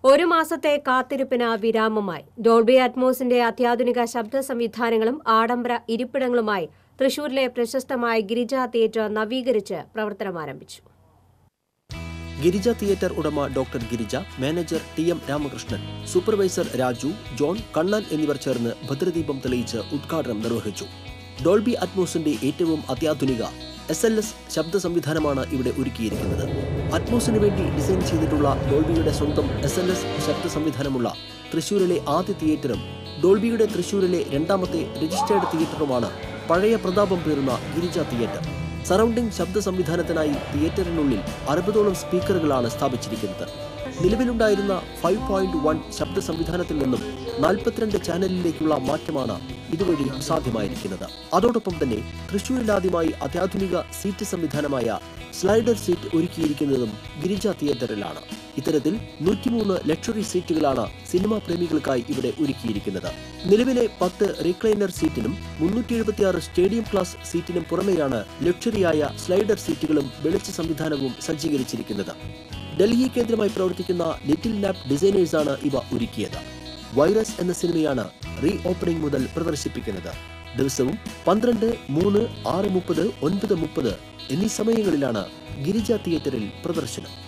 ഒരു മാസത്തെ കാത്തിരിപ്പിന് വിരാമമായി ഡോൾബി അറ്റ്മോസിന്റെ അത്യാധുനിക ശബ്ദ സംവിധാനങ്ങളും ആഡംബര ഇരിപ്പിടങ്ങളുമായി തൃശൂരിലെ പ്രശസ്തമായ ഗിരിജ തിയേറ്റർ നവീകരിച്ച് പ്രവർത്തനം ആരംഭിച്ചു ഗിരിജ തിയേറ്റർ ഉടമ doctor Girija manager T M Ramakrishnan supervisor Raju John Kannan എന്നിവർ ചേർന്ന് ഭദ്രദീപം തെളിയിച്ച് ഉദ്ഘാടനം നിർവഹിച്ചു ഡോൾബി അറ്റ്മോസിന്റെ ഏറ്റവും അത്യാധുനിക എസ് എൽ എസ് ശബ്ദ സംവിധാനമാണ് ഇവിടെ ഒരുക്കിയിരിക്കുന്നത് അറ്റ്മോസിന് വേണ്ടി ഡിസൈൻ ചെയ്തിട്ടുള്ള ഡോൾബിയുടെ സ്വന്തം എസ് എൽ എസ് ശബ്ദ സംവിധാനമുള്ള തൃശൂരിലെ ആദ്യ തിയേറ്ററും ഡോൾബിയുടെ തൃശൂരിലെ രണ്ടാമത്തെ രജിസ്റ്റേർഡ് തിയേറ്ററുമാണ് പഴയ പ്രതാപം പേറുന്ന ഗിരിജ തിയേറ്റർ സറൗണ്ടിംഗ് ശബ്ദ സംവിധാനത്തിനായി തിയേറ്ററിനുള്ളിൽ അറുപതോളം സ്പീക്കറുകളാണ് സ്ഥാപിച്ചിരിക്കുന്നത് നിലവിലുണ്ടായിരുന്ന ഫൈവ് പോയിന്റ് വൺ ശബ്ദ സംവിധാനത്തിൽ നിന്നും നാൽപ്പത്തിരണ്ട് ചാനലിലേക്കുള്ള മാറ്റമാണ് ഇതുവഴി സാധ്യമായിരിക്കുന്നത് അതോടൊപ്പം തന്നെ തൃശൂരിലാദ്യമായി അത്യാധുനിക സീറ്റ് സംവിധാനമായ സ്ലൈഡർ സീറ്റ് ഒരുക്കിയിരിക്കുന്നതും ഗിരിജ തിയേറ്ററിലാണ് ഇത്തരത്തിൽ നൂറ്റിമൂന്ന് ലക്ഷറി സീറ്റുകളാണ് സിനിമാ പ്രേമികൾക്കായി ഇവിടെ ഒരുക്കിയിരിക്കുന്നത് നിലവിലെ പത്ത് റീക്ലൈനർ സീറ്റിനും മുന്നൂറ്റി എഴുപത്തിയാറ് സ്റ്റേഡിയം ക്ലാസ് സീറ്റിനും പുറമെയാണ് ലക്ഷറിയായ സ്ലൈഡർ സീറ്റുകളും വെളിച്ച സംവിധാനവും സജ്ജീകരിച്ചിരിക്കുന്നത് ഡൽഹി കേന്ദ്രമായി പ്രവർത്തിക്കുന്ന ലിറ്റിൽ ലാബ് ഡിസൈനേഴ്സാണ് ഇവ ഒരുക്കിയത് വൈറസ് എന്ന സിനിമയാണ് റീ ഓപ്പണിംഗ് മുതൽ പ്രദർശിപ്പിക്കുന്നത് ദിവസവും പന്ത്രണ്ട് മൂന്ന് ആറ് മുപ്പത് ഒൻപത് മുപ്പത് എന്നീ സമയങ്ങളിലാണ് ഗിരിജ തിയേറ്ററിൽ പ്രദർശനം